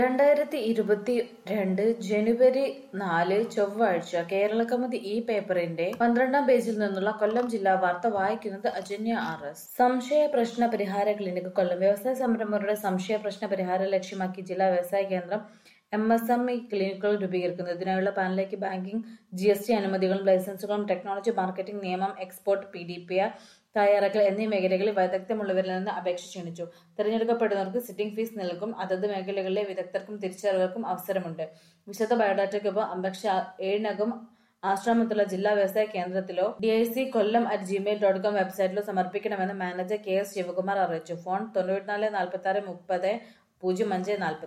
രണ്ടായിരത്തി ഇരുപത്തി രണ്ട് ജനുവരി നാല് ചൊവ്വാഴ്ച കേരള കൗമുദി ഈ പേപ്പറിന്റെ പന്ത്രണ്ടാം പേജിൽ നിന്നുള്ള കൊല്ലം ജില്ലാ വാർത്ത വായിക്കുന്നത് അജന്യ ആർ എസ് സംശയ പ്രശ്ന പരിഹാര ക്ലിനിക് കൊല്ലം വ്യവസായ സംരംഭകരുടെ സംശയ പ്രശ്ന പരിഹാരം ലക്ഷ്യമാക്കി ജില്ലാ വ്യവസായ കേന്ദ്രം എം എസ് എം ഇ ക്ലിനിക്കുകൾ രൂപീകരിക്കുന്നു ഇതിനായുള്ള പാനലിലേക്ക് ബാങ്കിംഗ് ജി എസ് ടി അനുമതികളും ലൈസൻസുകളും ടെക്നോളജി മാർക്കറ്റിംഗ് നിയമം export P D P R തയ്യാറാക്കൽ എന്നീ മേഖലകളിൽ വൈദഗ്ധ്യമുള്ളവരിൽ നിന്ന് അപേക്ഷ ക്ഷണിച്ചു തിരഞ്ഞെടുക്കപ്പെടുന്നവർക്ക് സിറ്റിംഗ് ഫീസ് നൽകും അതത് മേഖലകളിലെ വിദഗ്ധർക്കും തിരിച്ചറിവുകൾക്കും അവസരമുണ്ട് വിശദ ബയോഡാറ്റയ്ക്കൊപ്പം അപേക്ഷ ഏഴിനകം ആശ്രമത്തുള്ള ജില്ലാ വ്യവസായ കേന്ദ്രത്തിലോ D I C Kollam at Gmail dot com വെബ്സൈറ്റിലോ സമർപ്പിക്കണമെന്ന് മാനേജർ കെ എസ് ശിവകുമാർ അറിയിച്ചു ഫോൺ തൊണ്ണൂറ്റിനാല് നാൽപ്പത്തി ആറ് മുപ്പത് പൂജ്യം അഞ്ച് നാൽപ്പത്തി